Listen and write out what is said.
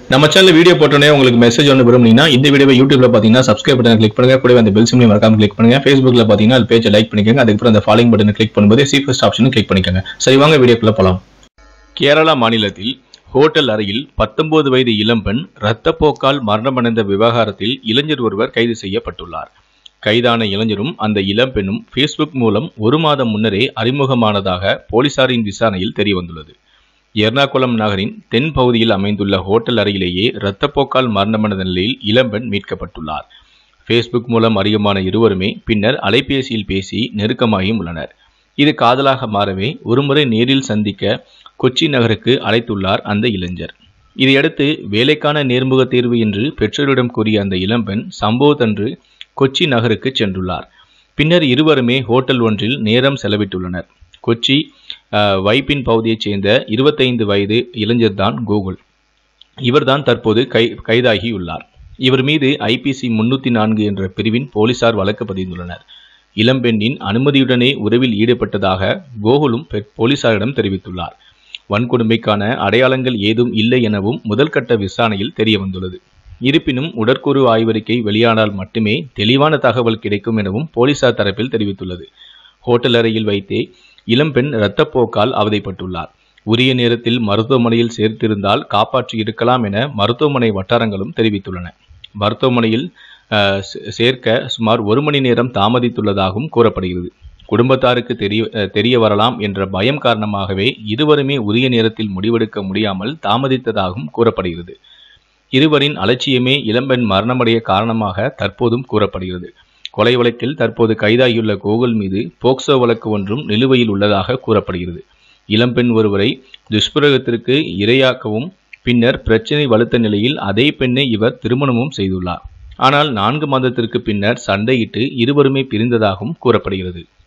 நம்ம channel video போட்டோன்னே உங்களுக்கு மெசேஜ் ஒன்று விரும்புனீங்கன்னா இந்த வீடியோவை யூடியூப்ல பார்த்தீங்கன்னா சப்ஸ்கிரைப் பட்டன் கிளிக் பண்ணுங்க கூடவே அந்த பெல் சிம்லையும் மறக்காம கிளிக் பண்ணுங்க ஃபேஸ்புக்ல பார்த்தீங்கன்னா அது பேஜை லைக் பண்ணிக்கோங்க அதுக்கப்புறம் அந்த ஃபாலோயிங் பட்டனை கிளிக் பண்ணும்போது சீஃபஸ்ட் ஆப்ஷனும் கிளிக் பண்ணிக்கோங்க சரி வாங்க வீடியோக்குள்ள போலாம் கேரளா மாநிலத்தில் ஹோட்டல் அறையில் 19 வயது இளம்பெண் இரத்தப்போக்கால் மரணமடைந்த விவகாரத்தில் இளைஞர் ஒருவர் கைது செய்யப்பட்டுள்ளார் கைதான இளைஞரும் அந்த இளம்பெண்ணும் ஃபேஸ்புக் மூலம் ஒரு மாதம் முன்னரே அறிமுகமானதாக போலீசாரின் விசாரணையில் தெரியவந்துள்ளது எர்ணாகுளம் நகரின் தென் பகுதியில் அமைந்துள்ள ஹோட்டல் அறையிலேயே இரத்தப்போக்கால் மரணமடைந்த நிலையில் இளம்பெண் மீட்கப்பட்டுள்ளார் ஃபேஸ்புக் மூலம் அறிமுகமான இருவருமே பின்னர் அலைபேசியில் பேசி நெருக்கமாகியும் உள்ளனர் இது காதலாக மாறவே ஒருமுறை நேரில் சந்திக்க கொச்சி நகருக்கு அழைத்துள்ளார் அந்த இளைஞர் இதையடுத்து வேலைக்கான நேர்முக தேர்வு என்று பெற்றோரிடம் கூறிய அந்த இளம்பெண் சம்பவத்தன்று கொச்சி நகருக்கு சென்றுள்ளார் பின்னர் இருவருமே ஹோட்டல் ஒன்றில் நேரம் செலவிட்டுள்ளனர் கொச்சி அஹ், வைப்பின் பகுதியைச் சேர்ந்த இருபத்தைந்து வயது இளைஞர்தான் கோகுல் இவர்தான் தற்போது கை கைதாகியுள்ளார் இவர் மீது ஐபிசி முன்னூத்தி நான்கு என்ற பிரிவின் போலீசார் வழக்கு பதிந்துள்ளனர் இளம்பெண்ணின் அனுமதியுடனே உறவில் ஈடுபட்டதாக கோகுலும் பெ- போலீசாரிடம் தெரிவித்துள்ளார் வன்கொடுமைக்கான அடையாளங்கள் ஏதும் இல்லை எனவும் முதல்கட்ட விசாரணையில் தெரிய வந்துள்ளது இருப்பினும் உடற்கூறு ஆய்வறிக்கை வெளியானால் மட்டுமே தெளிவான தகவல் கிடைக்கும் எனவும் போலீசார் தரப்பில் தெரிவித்துள்ளது ஹோட்டல் அறையில் வைத்தே இளம்பெண் இரத்தப்போக்கால் அவதைப்பட்டுள்ளார் உரிய நேரத்தில் மருத்துவமனையில் சேர்த்திருந்தால் காப்பாற்றி இருக்கலாம் என மருத்துவமனை வட்டாரங்களும் தெரிவித்துள்ளன மருத்துவமனையில் அஹ், சே- சேர்க்க சுமார் ஒரு மணி நேரம் தாமதித்துள்ளதாகவும் கூறப்படுகிறது குடும்பத்தாருக்கு தெரிய அஹ், தெரிய வரலாம் என்ற பயம் காரணமாகவே இருவருமே உரிய நேரத்தில் முடிவெடுக்க முடியாமல் தாமதித்ததாகவும் கூறப்படுகிறது இருவரின் அலட்சியமே இளம்பெண் மரணமடைய காரணமாக தற்போதும் கூறப்படுகிறது கொலை வழக்கில் தற்போது கைதாகியுள்ள கோகுல் மீது போக்சோ வழக்கு ஒன்றும் நிலுவையில் உள்ளதாக கூறப்படுகிறது இளம்பெண் ஒருவரை துஷ்பிரயோகத்திற்கு இரையாக்கவும் பின்னர் பிரச்சனை வலுத்த நிலையில் அதே பெண்ணை இவர் திருமணமும் செய்துள்ளார் ஆனால் நான்கு மாதத்திற்கு பின்னர் சண்டையிட்டு இருவருமே பிரிந்ததாகவும் கூறப்படுகிறது